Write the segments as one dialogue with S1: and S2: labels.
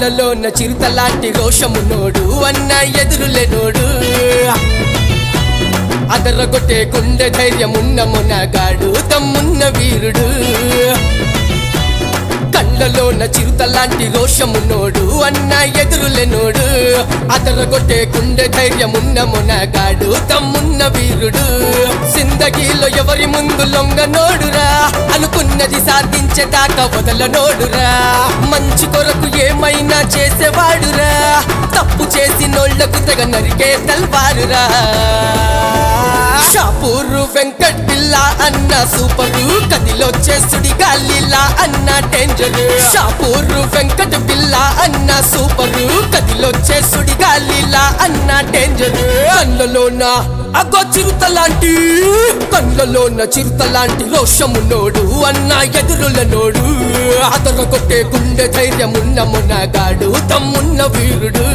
S1: కళ్ళలోన చిరుతలాంటి రోషమున్నోడు అన్న ఎదురులేనోడు అదరగొట్టే గుండె ధైర్యమున్న మునగాడు తమ్మున్న వీరుడు కళ్ళలోన చిరుతలాంటి రోషమున్నోడు అన్న ఎదురులేనోడు అదరగొట్టే గుండె ధైర్యమున్న మునగాడు తమ్మున్న వీరుడు సిందగిలో ఎవరి ముందు లొంగనోడురా అనుకున్నది సాధించేదాకా వదలనోడురా మంచి కొరకు ఏమైనా చేసేవాడురా తప్పు చేసినోళ్లకు తెగ నరికే తల్వారురా షాపూరు వెంకట్ బిల్లా అన్న సూపరు కదిలో చేసుడి గాలిలా అన్న డేంజర్ షాపూరు వెంకట్ బిల్లా అన్న సూపరు కదిలో చేసుడి గాలిలా అన్న డేంజర్ కళ్ళలోన అగో చిరుతలాంటి కళ్ళలోన చిరుతలాంటి రోషమున్నోడు అన్న ఎదురులనోడు అదర కొట్టే గుండె ధైర్యమున్న మునగాడు తమ్మున్న వీరుడు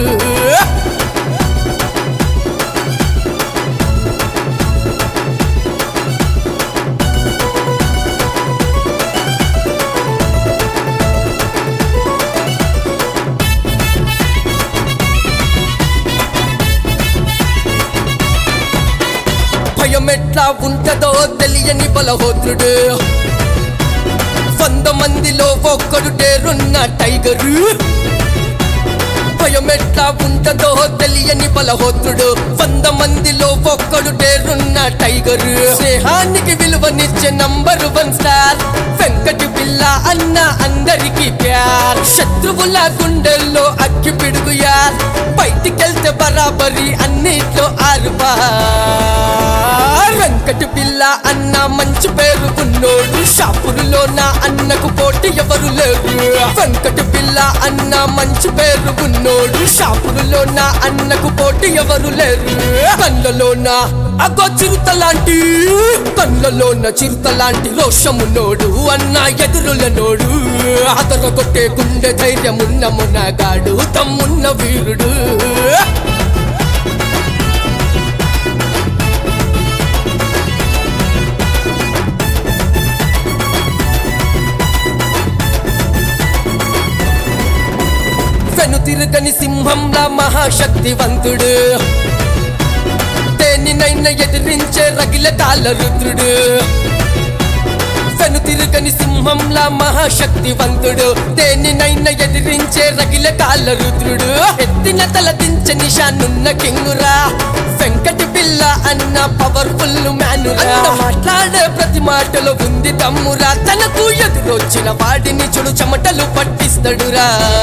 S1: భయం ఎట్లా ఉంటదో తెలియని బలహోత్రుడు వంద మందిలో ఒక్కడు టేరున్న టైగరు భయం ఎట్లా ఉంటదో తెలియని బలహోత్రుడు వంద మందిలో ఒక్కడు టేరున్న టైగరు స్నేహానికి విలువనిచ్చే నంబర్ వన్ స్టార్ వెంకటి పిల్ల అన్న అందరికి ప్యార్ శత్రువుల గుండెల్లో అగ్గి పిడుగు యార్ బయటికెళ్తే బరాబరి అన్నిట్లో ఆరు బార్ వెంకటి పిల్ల అన్న మంచి పేరు ఉన్నోడు షాపురులో నా అన్నకు పోటీ ఎవరు లేరు వెంకటి పిల్ల అన్న మంచి పేరు ఉన్నోడు షాపురులో నా అన్నకు పోటీ ఎవరు లేరు కళ్ళలోన అగో చిరుతలాంటి కళ్ళలోన చిరుతలాంటి రోషమున్నోడు అన్న ఎదురులనోడు అదర కొట్టే గుండె ధైర్యమున్న మునగాడు తమ్మున్న వీరుడు వెను తిరగని సింహంలా మహాశక్తివంతుడు దేనినైనా ఎదిరించే రగిల తాళ రుద్రుడు వెను తిరగని సింహంలా మహాశక్తివంతుడు దేనినైనా ఎదిరించే రగిల తాళ రుద్రుడు ఎత్తిన తల దించ నిషానున్న కింగురా వెంకటి పిల్ల అన్న పవర్ఫుల్ మ్యానురా మాట్లాడే ప్రతి మాటలో ఉంది తమ్మురా తనకు ఎదురొచ్చిన వాడిని చెడు చెమటలు పట్టిస్తాడురా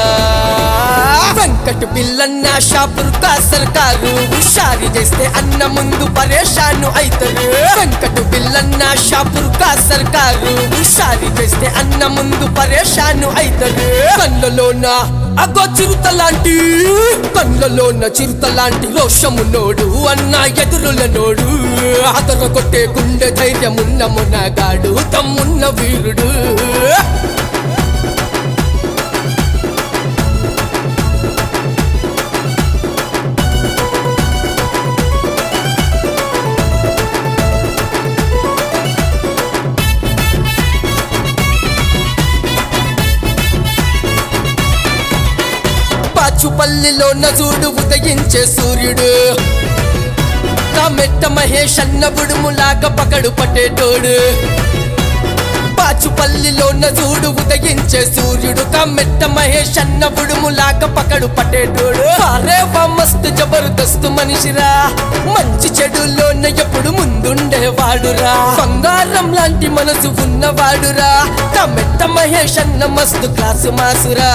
S1: వెంకట పిల్లన్న షాపుర్ కా సర్కారు హుషారి చేస్తే అన్న ముందు పరేషాను అయితారు వెంకట పిల్లన్న షాపుర్ కా సర్కారు హుషారి చేస్తే అన్న ముందు పరేషాను అయితారు కళ్ళలోన అగో చిరుతలాంటి కళ్ళలోన చిరుతలాంటి రోషమున్నోడు అన్న ఎదురులనోడు అదర కొట్టే గుండె ధైర్యమున్న మునగాడు తమ్మున్న వీరుడు పాచుపల్లిలో నజుడు ఉదయించే సూర్యుడు కామెట్ట మహేష్ అన్న బుడుములాగా పకడు పట్టేటోడు పాచుపల్లిలో నజుడు ఉదయించే సూర్యుడు కమ్మెట్ట మహేష్ అన్న బుడుములాగా పకడు పట్టేటోడు అరే వా మస్తు జబర్దస్తు మనిషిరా మంచి చెడులోన ఎప్పుడు ముందుండేవాడురా బంగారం లాంటి మనసు ఉన్నవాడురా కమ్మెట్ట మహేష్ అన్న మస్తు క్లాసు మాసురా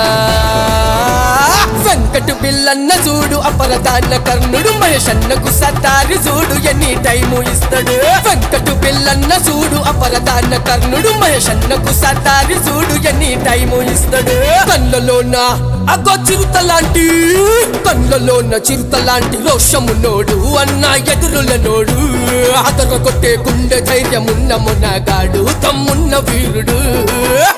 S1: వెంకట బిల్లన్న చూడు అపరదాన కర్ణుడు మహేష్ అన్నకు సతారి చూడు ఎన్ని టైము ఇస్తాడు వెంకట బిల్లన్న చూడు అపరదాన కర్ణుడు మహేష్ అన్నకు సతారి చూడు ఎన్ని టైము ఇస్తాడు కళ్ళలోన అగో చిరుతలాంటి కళ్ళలోన చిరుతలాంటి రోషమున్నోడు అన్న ఎదురులనోడు అదర కొట్టే గుండె ధైర్యమున్న మునగాడు తమ్మున్న వీరుడు